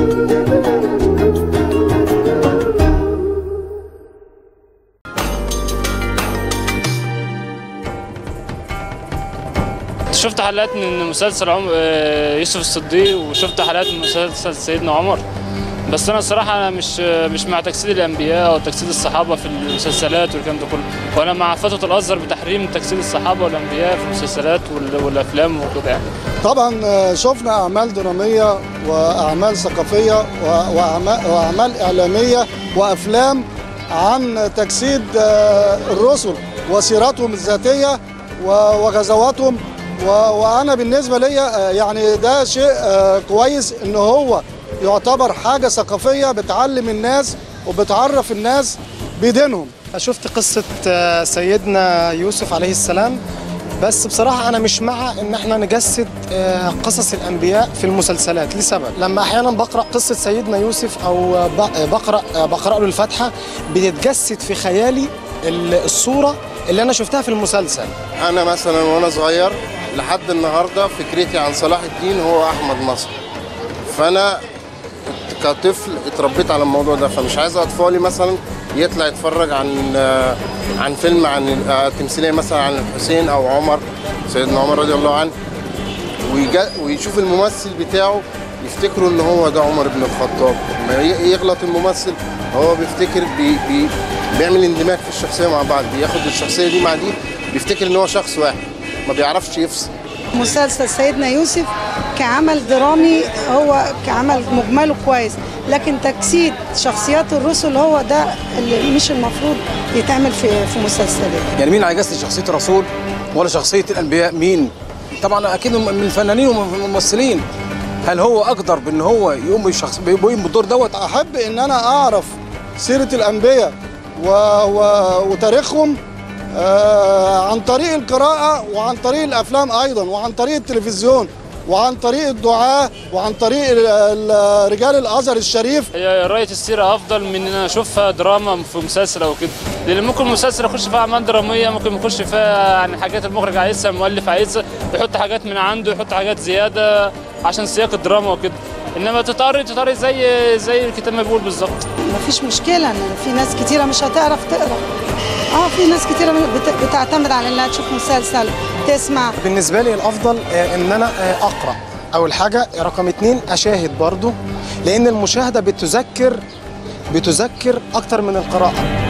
شفت حلقات من مسلسل عم... آه، يوسف الصديق وشفت حلقات من مسلسل سيدنا عمر بس انا الصراحه انا مش مش مع تجسيد الانبياء او تجسيد الصحابه في المسلسلات والكلام ده كله وانا مع فتوى الازهر بتحريم تجسيد الصحابه والانبياء في المسلسلات وال... والافلام وكده يعني طبعا آه، شفنا اعمال دراميه واعمال ثقافيه و- واعمال واعمال اعلاميه وافلام عن تجسيد آه، الرسل وسيرتهم الذاتيه و- وغزواتهم و- وانا بالنسبه لي آه، يعني ده شيء آه، كويس ان هو يعتبر حاجه ثقافيه بتعلم الناس وبتعرف الناس بدينهم شفت قصة آه، سيدنا يوسف عليه السلام بس بصراحة أنا مش مع إن إحنا نجسد آه، قصص الأنبياء في المسلسلات لسبب لما أحيانا بقرأ قصة سيدنا يوسف أو آه، ب- آه، بقرأ آه، بقرأ له الفاتحة بتتجسد في خيالي ال- الصورة اللي أنا شفتها في المسلسل انا مثلا وانا صغير لحد النهارده فكرتي عن صلاح الدين هو احمد نصر فانا كطفل اتربيت على الموضوع ده فمش عايز اطفالي مثلا يطلع يتفرج عن آه، عن فيلم عن آه، تمثيليه مثلا عن الحسين او عمر سيدنا عمر رضي الله عنه ويجا ويشوف الممثل بتاعه يفتكروا ان هو ده عمر بن الخطاب ما ي- يغلط الممثل هو بيفتكر بي بي بيعمل اندماج في الشخصيه مع بعض بياخد الشخصيه دي مع دي بيفتكر ان هو شخص واحد ما بيعرفش يفصل مسلسل سيدنا يوسف كعمل درامي هو كعمل مجمله كويس لكن تجسيد شخصيات الرسل هو ده اللي مش المفروض يتعمل في في مسلسلات يعني مين هيجسد شخصيه الرسول ولا شخصيه الانبياء مين طبعا اكيد من الفنانين والممثلين هل هو اقدر بان هو يقوم بالشخص يقوم بالدور دوت احب ان انا اعرف سيره الانبياء و... و... وتاريخهم آه عن طريق القراءه وعن طريق الافلام ايضا وعن طريق التلفزيون وعن طريق الدعاة وعن طريق ال- ال- رجال الازهر الشريف هي قرايه السيره افضل من ان انا اشوفها دراما في مسلسل او كده لان ممكن مسلسل يخش فيها اعمال دراميه ممكن يخش فيها يعني حاجات المخرج عايزها المؤلف عايزها يحط حاجات من عنده يحط حاجات زياده عشان سياق الدراما وكده انما تطري تطري زي زي الكتاب ما بيقول بالظبط مفيش مشكله ان في ناس كتيره مش هتعرف تقرا اه في ناس كتيره بت- بتعتمد على انها تشوف مسلسل تسمع بالنسبة لي الأفضل آه، إن أنا آه، أقرأ أول حاجة رقم اتنين أشاهد برضو لأن المشاهدة بتذكر بتذكر أكتر من القراءة